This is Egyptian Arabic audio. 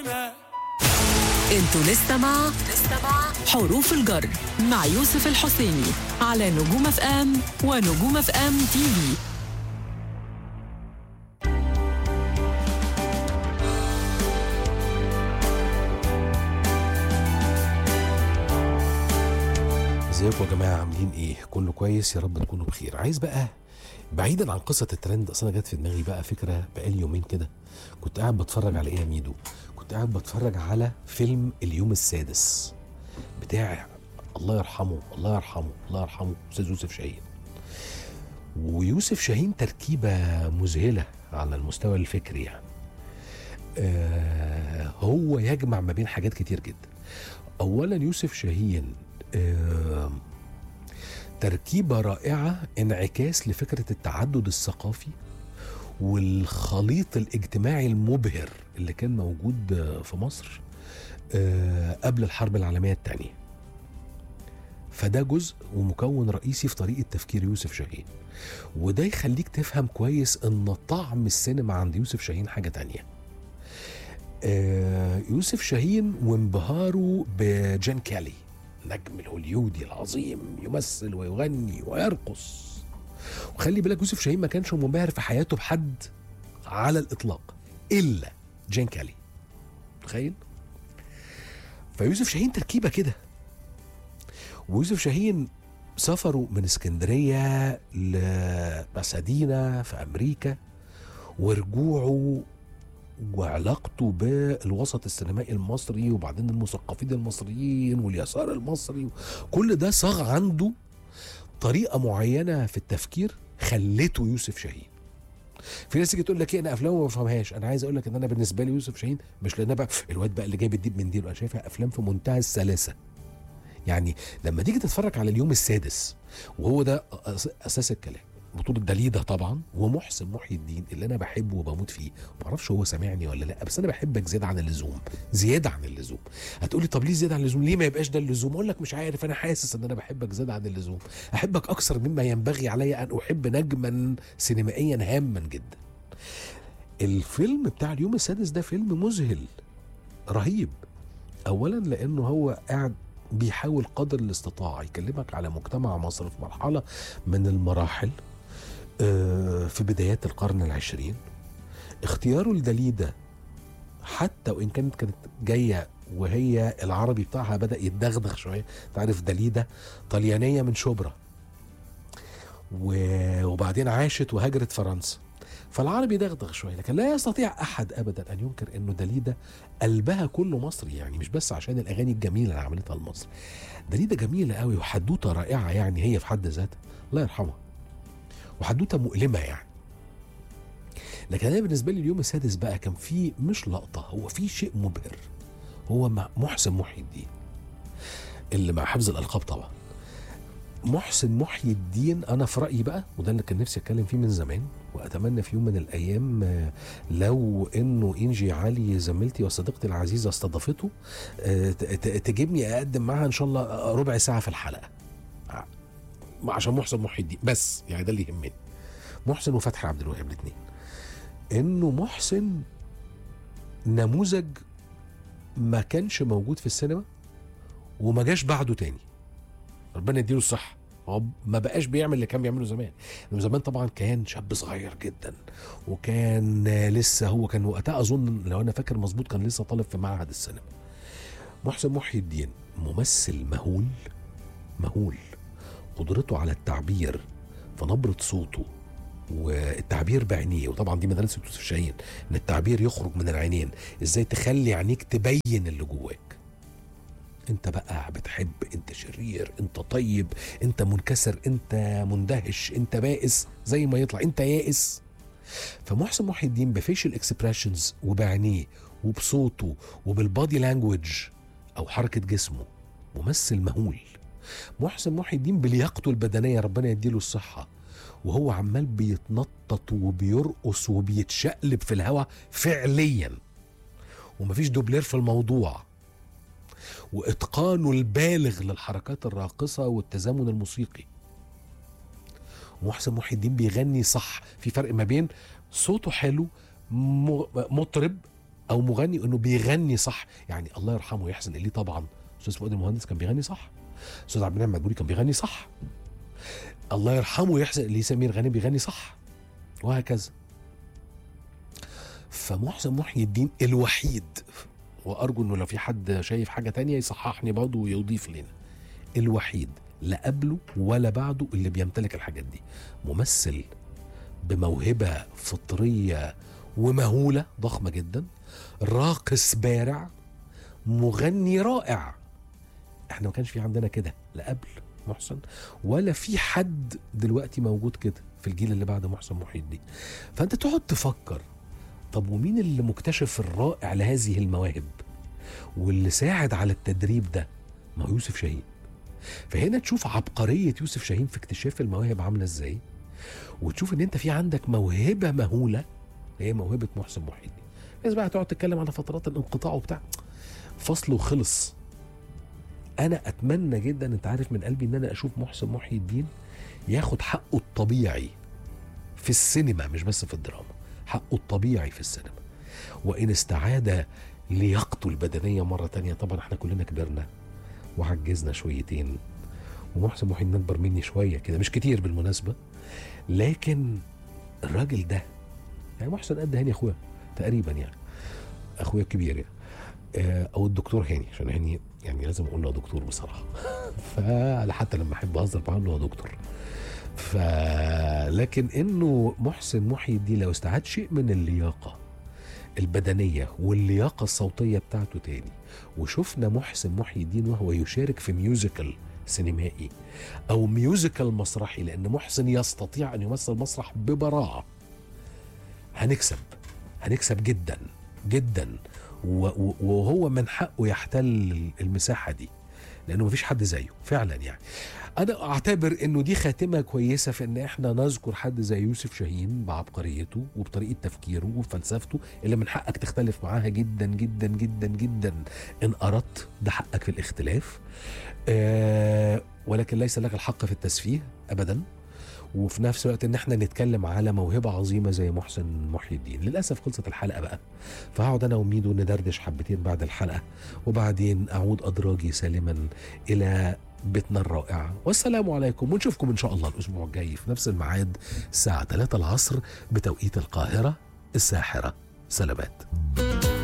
الغنى انتوا لسه مع حروف الجر مع يوسف الحسيني على نجوم اف ام ونجوم اف ام تي في ازيكم يا جماعه عاملين ايه كله كويس يا رب تكونوا بخير عايز بقى بعيدا عن قصه الترند اصل انا جت في دماغي بقى فكره بقالي يومين كده كنت قاعد بتفرج على ايه يا ميدو كنت قاعد بتفرج على فيلم اليوم السادس بتاع الله يرحمه الله يرحمه الله يرحمه استاذ يوسف شاهين ويوسف شاهين تركيبه مذهله على المستوى الفكري يعني آه هو يجمع ما بين حاجات كتير جدا اولا يوسف شاهين آه تركيبه رائعه انعكاس لفكره التعدد الثقافي والخليط الاجتماعي المبهر اللي كان موجود آه، في مصر آه، قبل الحرب العالميه الثانيه فده جزء ومكون رئيسي في طريقه تفكير يوسف شاهين وده يخليك تفهم كويس ان طعم السينما عند يوسف شاهين حاجه تانية آه، يوسف شاهين وانبهاره بجان كالي نجم الهوليودي العظيم يمثل ويغني ويرقص وخلي بالك يوسف شاهين ما كانش منبهر في حياته بحد على الاطلاق الا جان كالي تخيل فيوسف شاهين تركيبه كده ويوسف شاهين سافروا من اسكندريه لباسادينا في امريكا ورجوعه وعلاقته بالوسط السينمائي المصري وبعدين المثقفين المصريين واليسار المصري كل ده صاغ عنده طريقه معينه في التفكير خلته يوسف شاهين في ناس تيجي تقول لك ايه انا افلام ما بفهمهاش انا عايز اقول لك ان انا بالنسبه لي يوسف شاهين مش لان بقى الواد بقى اللي جايب الديب من ديل انا شايفها افلام في منتهى السلاسه يعني لما تيجي تتفرج على اليوم السادس وهو ده أس- اساس الكلام بطولة داليدا طبعا ومحسن محي الدين اللي انا بحبه وبموت فيه ما اعرفش هو سامعني ولا لا بس انا بحبك زياده عن اللزوم زياده عن اللزوم هتقولي طب ليه زياده عن اللزوم ليه ما يبقاش ده اللزوم اقول لك مش عارف انا حاسس ان انا بحبك زياده عن اللزوم احبك اكثر مما ينبغي علي ان احب نجما سينمائيا هاما جدا الفيلم بتاع اليوم السادس ده فيلم مذهل رهيب اولا لانه هو قاعد بيحاول قدر الاستطاعه يكلمك على مجتمع مصر في مرحله من المراحل آه، في بدايات القرن العشرين اختياره لداليدا حتى وان كانت كانت جايه وهي العربي بتاعها بدا يتدغدغ شويه تعرف داليدا طليانيه من شبرا و- وبعدين عاشت وهاجرت فرنسا فالعربي دغدغ شويه لكن لا يستطيع احد ابدا ان ينكر انه داليدا قلبها كله مصري يعني مش بس عشان الاغاني الجميله اللي عملتها لمصر داليدا جميله قوي وحدوته رائعه يعني هي في حد ذاتها الله يرحمها وحدوته مؤلمه يعني لكن انا بالنسبه لي اليوم السادس بقى كان فيه مش لقطه هو فيه شيء مبهر هو مع محسن محي الدين اللي مع حفظ الالقاب طبعا محسن محي الدين انا في رايي بقى وده اللي كان نفسي اتكلم فيه من زمان واتمنى في يوم من الايام آه، لو انه انجي علي زميلتي وصديقتي العزيزه استضافته آه، ت- ت- تجيبني اقدم معاها ان شاء الله ربع ساعه في الحلقه ع- عشان محسن محي الدين بس يعني ده اللي يهمني محسن وفتحي عبد الوهاب الاثنين انه محسن نموذج ما كانش موجود في السينما وما جاش بعده تاني ربنا يديله الصحه هو ما بقاش بيعمل اللي كان بيعمله زمان لأنه زمان طبعا كان شاب صغير جدا وكان آه، لسه هو كان وقتها اظن لو انا فاكر مظبوط كان لسه طالب في معهد السينما محسن محي الدين ممثل مهول مهول قدرته على التعبير فنبرة صوته والتعبير بعينيه وطبعا دي مدرسه يوسف شاهين ان التعبير يخرج من العينين ازاي تخلي عينيك تبين اللي جواك انت بقى بتحب انت شرير انت طيب انت منكسر انت مندهش انت بائس زي ما يطلع انت يائس فمحسن محي الدين بفيشل اكسبريشنز وبعينيه وبصوته وبالبادي لانجوج او حركه جسمه ممثل مهول محسن محي الدين بلياقته البدنيه ربنا يديله الصحه وهو عمال بيتنطط وبيرقص وبيتشقلب في الهواء فعليا ومفيش دوبلير في الموضوع واتقانه البالغ للحركات الراقصه والتزامن الموسيقي ومحسن محي الدين بيغني صح في فرق ما بين صوته حلو م- مطرب او مغني انه بيغني صح يعني الله يرحمه ويحسن اليه طبعا استاذ فؤاد المهندس كان بيغني صح استاذ عبد المنعم مدبولي كان بيغني صح الله يرحمه ويحسن اليه سمير غانم بيغني صح وهكذا فمحسن محي الدين الوحيد وارجو انه لو في حد شايف حاجه تانية يصححني برضه ويضيف لنا الوحيد لا قبله ولا بعده اللي بيمتلك الحاجات دي ممثل بموهبه فطريه ومهوله ضخمه جدا راقص بارع مغني رائع احنا ما كانش في عندنا كده لا قبل محسن ولا في حد دلوقتي موجود كده في الجيل اللي بعد محسن محي الدين فانت تقعد تفكر طب ومين اللي مكتشف الرائع لهذه المواهب واللي ساعد على التدريب ده ما هو يوسف شاهين فهنا تشوف عبقرية يوسف شاهين في اكتشاف المواهب عاملة ازاي وتشوف ان انت في عندك موهبة مهولة هي موهبة محسن محي الدين الناس بقى تقعد تتكلم على فترات الانقطاع وبتاع فصل وخلص انا اتمنى جدا انت عارف من قلبي ان انا اشوف محسن محي الدين ياخد حقه الطبيعي في السينما مش بس في الدراما حقه الطبيعي في السينما وان استعاد لياقته البدنيه مره تانية طبعا احنا كلنا كبرنا وعجزنا شويتين ومحسن محي الدين اكبر مني شويه كده مش كتير بالمناسبه لكن الراجل ده يعني محسن قد هاني اخويا تقريبا يعني اخويا الكبير يعني آه، او الدكتور هاني عشان هاني يعني لازم اقول له دكتور بصراحه فانا حتى لما احب اهزر معاه له دكتور ف لكن انه محسن محي الدين لو استعاد شيء من اللياقه البدنيه واللياقه الصوتيه بتاعته تاني وشفنا محسن محي الدين وهو يشارك في ميوزيكال سينمائي او ميوزيكال مسرحي لان محسن يستطيع ان يمثل مسرح ببراعه هنكسب هنكسب جدا جدا و- و- وهو من حقه يحتل المساحه دي لانه مفيش حد زيه فعلا يعني انا اعتبر انه دي خاتمه كويسه في ان احنا نذكر حد زي يوسف شاهين بعبقريته وبطريقه تفكيره وفلسفته اللي من حقك تختلف معاها جدا جدا جدا جدا ان اردت ده حقك في الاختلاف آه ولكن ليس لك الحق في التسفيه ابدا وفي نفس الوقت ان احنا نتكلم على موهبه عظيمه زي محسن محي الدين للاسف خلصت الحلقه بقى فهقعد انا وميدو ندردش حبتين بعد الحلقه وبعدين اعود ادراجي سالما الى بيتنا الرائع والسلام عليكم ونشوفكم ان شاء الله الاسبوع الجاي في نفس الميعاد الساعه 3 العصر بتوقيت القاهره الساحره سلامات